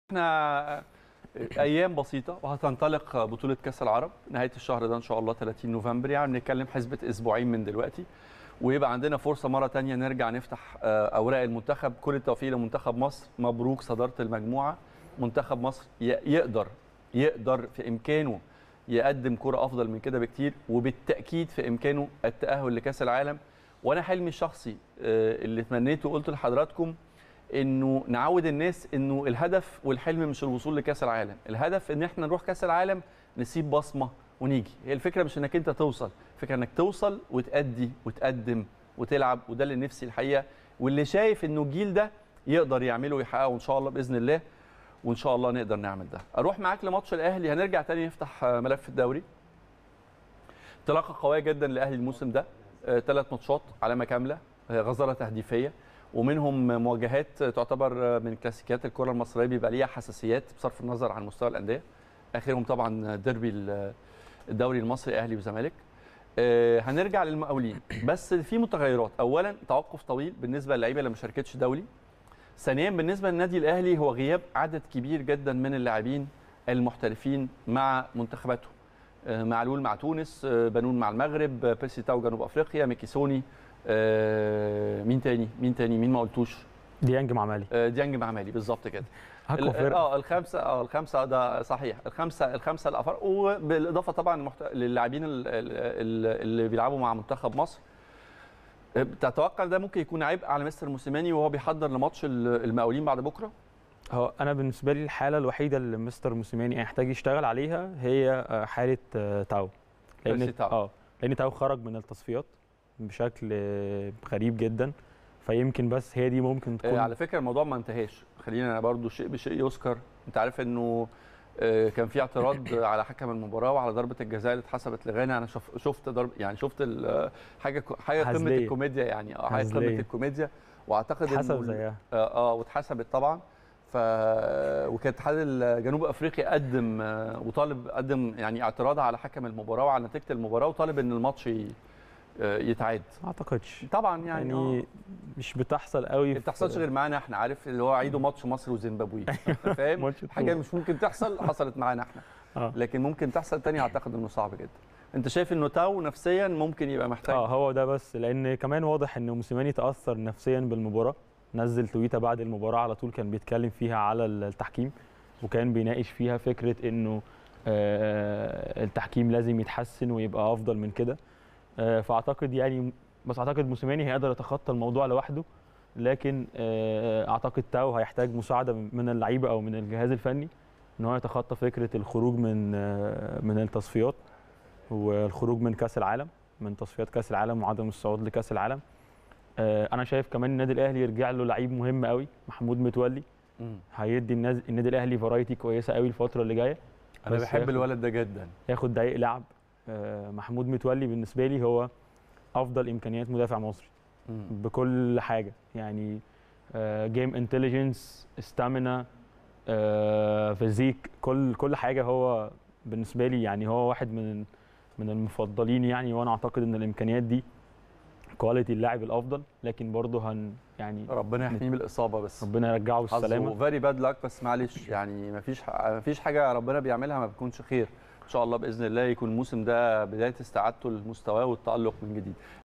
احنا ايام بسيطه وهتنطلق بطوله كاس العرب نهايه الشهر ده ان شاء الله 30 نوفمبر يعني بنتكلم حسبه اسبوعين من دلوقتي ويبقى عندنا فرصه مره تانية نرجع نفتح اوراق المنتخب كل التوفيق لمنتخب مصر مبروك صداره المجموعه منتخب مصر يقدر يقدر في امكانه يقدم كره افضل من كده بكتير وبالتاكيد في امكانه التاهل لكاس العالم وانا حلمي الشخصي اللي تمنيته وقلت لحضراتكم انه نعود الناس انه الهدف والحلم مش الوصول لكاس العالم الهدف ان احنا نروح كاس العالم نسيب بصمه ونيجي هي الفكره مش انك انت توصل الفكره انك توصل وتأدي وتقدم وتلعب وده اللي نفسي الحقيقه واللي شايف انه الجيل ده يقدر يعمله ويحققه ان شاء الله باذن الله وان شاء الله نقدر نعمل ده اروح معاك لماتش الاهلي هنرجع تاني نفتح ملف الدوري انطلاقه قويه جدا لاهلي الموسم ده ثلاث ماتشات علامه كامله غزاره تهديفيه ومنهم مواجهات تعتبر من كلاسيكيات الكره المصريه بيبقى ليها حساسيات بصرف النظر عن مستوى الانديه اخرهم طبعا ديربي الدوري المصري اهلي وزمالك هنرجع للمقاولين بس في متغيرات اولا توقف طويل بالنسبه للعيبه اللي ما شاركتش دولي ثانيا بالنسبه للنادي الاهلي هو غياب عدد كبير جدا من اللاعبين المحترفين مع منتخباتهم معلول مع تونس بنون مع المغرب بيرسي تاو جنوب افريقيا ميكيسوني آه مين تاني مين تاني مين ما قلتوش ديانج معمالي آه ديانج معمالي بالظبط كده اه الخمسه اه الخمسه ده صحيح الخمسه الخمسه الافارقه وبالاضافه طبعا المحت... للاعبين اللي بيلعبوا مع منتخب مصر تتوقع ده ممكن يكون عبء على مستر موسيماني وهو بيحضر لماتش المقاولين بعد بكره هو انا بالنسبه لي الحاله الوحيده اللي مستر موسيماني هيحتاج يشتغل عليها هي حاله تاو لان تاو. اه لان تاو خرج من التصفيات بشكل غريب جدا فيمكن بس هي دي ممكن تكون على فكره الموضوع ما انتهاش خلينا برضو شيء بشيء يذكر انت عارف انه كان في اعتراض على حكم المباراه وعلى ضربه الجزاء اللي اتحسبت لغانا انا شفت ضرب يعني شفت حاجه حاجه قمه الكوميديا يعني اه حاجه قمه الكوميديا واعتقد اتحسب زيها اه واتحسبت طبعا ف وكان اتحاد جنوب افريقيا قدم وطالب قدم يعني اعتراض على حكم المباراه وعلى نتيجه المباراه وطالب ان الماتش يتعاد ما اعتقدش طبعا يعني, يعني آه. مش بتحصل قوي ما بتحصلش غير معانا احنا عارف اللي هو عيدوا ماتش مصر وزيمبابوي فاهم حاجه مش ممكن تحصل حصلت معانا احنا آه. لكن ممكن تحصل تاني اعتقد انه صعب جدا انت شايف انه تاو نفسيا ممكن يبقى محتاج اه هو ده بس لان كمان واضح ان موسيماني تاثر نفسيا بالمباراه نزل تويته بعد المباراه على طول كان بيتكلم فيها على التحكيم وكان بيناقش فيها فكره انه آه التحكيم لازم يتحسن ويبقى افضل من كده فاعتقد يعني بس اعتقد موسيماني هيقدر يتخطى الموضوع لوحده لكن اعتقد تاو هيحتاج مساعده من اللعيبه او من الجهاز الفني ان هو يتخطى فكره الخروج من من التصفيات والخروج من كاس العالم من تصفيات كاس العالم وعدم الصعود لكاس العالم انا شايف كمان النادي الاهلي يرجع له لعيب مهم قوي محمود متولي هيدي النادي الاهلي فرايتي كويسه قوي الفتره اللي جايه انا بحب الولد ده جدا ياخد دقايق لعب محمود متولي بالنسبه لي هو افضل امكانيات مدافع مصري مم. بكل حاجه يعني جيم انتليجنس استامينا فيزيك كل كل حاجه هو بالنسبه لي يعني هو واحد من من المفضلين يعني وانا اعتقد ان الامكانيات دي كواليتي اللاعب الافضل لكن برضه هن يعني ربنا يحميه من الاصابه بس ربنا يرجعه بالسلامه فيري باد لك بس معلش يعني ما فيش ما فيش حاجه ربنا بيعملها ما بتكونش خير ان شاء الله باذن الله يكون الموسم ده بدايه استعادته لمستواه والتالق من جديد